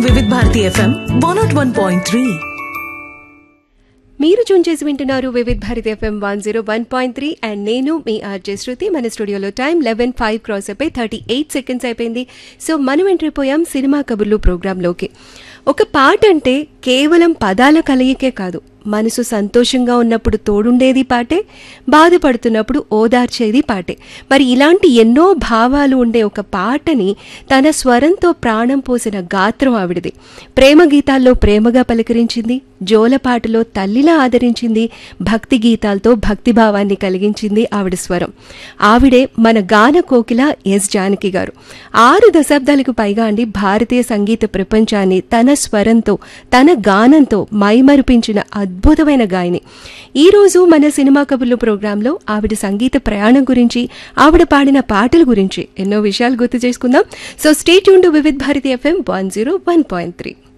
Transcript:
వివిధ Bharati FM one naught one point three మీరు tune చేసి వింటున్నారు Vividh Bharati FM one zero one point three and నేను మీ ఆర్జే శృతి మన స్టూడియోలో టైం లెవెన్ ఫైవ్ క్రాస్ అయిపోయి థర్టీ ఎయిట్ సెకండ్స్ అయిపోయింది సో మనం ఎంటర్ అయిపోయాం సినిమా కబుర్లు ప్రోగ్రాంలోకి ఒక పాట అంటే కేవలం పదాల కలయికే కాదు మనసు సంతోషంగా ఉన్నప్పుడు తోడుండేది పాటే బాధపడుతున్నప్పుడు ఓదార్చేది పాటే మరి ఇలాంటి ఎన్నో భావాలు ఉండే ఒక పాటని తన స్వరంతో ప్రాణం పోసిన గాత్రం ఆవిడది ప్రేమ గీతాల్లో ప్రేమగా పలకరించింది జోలపాటలో తల్లిలా ఆదరించింది భక్తి గీతాలతో భక్తిభావాన్ని కలిగించింది ఆవిడ స్వరం ఆవిడే మన గాన కోకిల ఎస్ జానకి గారు ఆరు దశాబ్దాలకు పైగా అండి భారతీయ సంగీత ప్రపంచాన్ని తన స్వరంతో తన గానంతో మైమరిపించిన అద్భుతమైన గాయని ఈ రోజు మన సినిమా కబుర్లు ప్రోగ్రాంలో ఆవిడ సంగీత ప్రయాణం గురించి ఆవిడ పాడిన పాటల గురించి ఎన్నో విషయాలు గుర్తు చేసుకుందాం సో స్టేట్ యూన్ to Vividh Bharati FM one zero one point three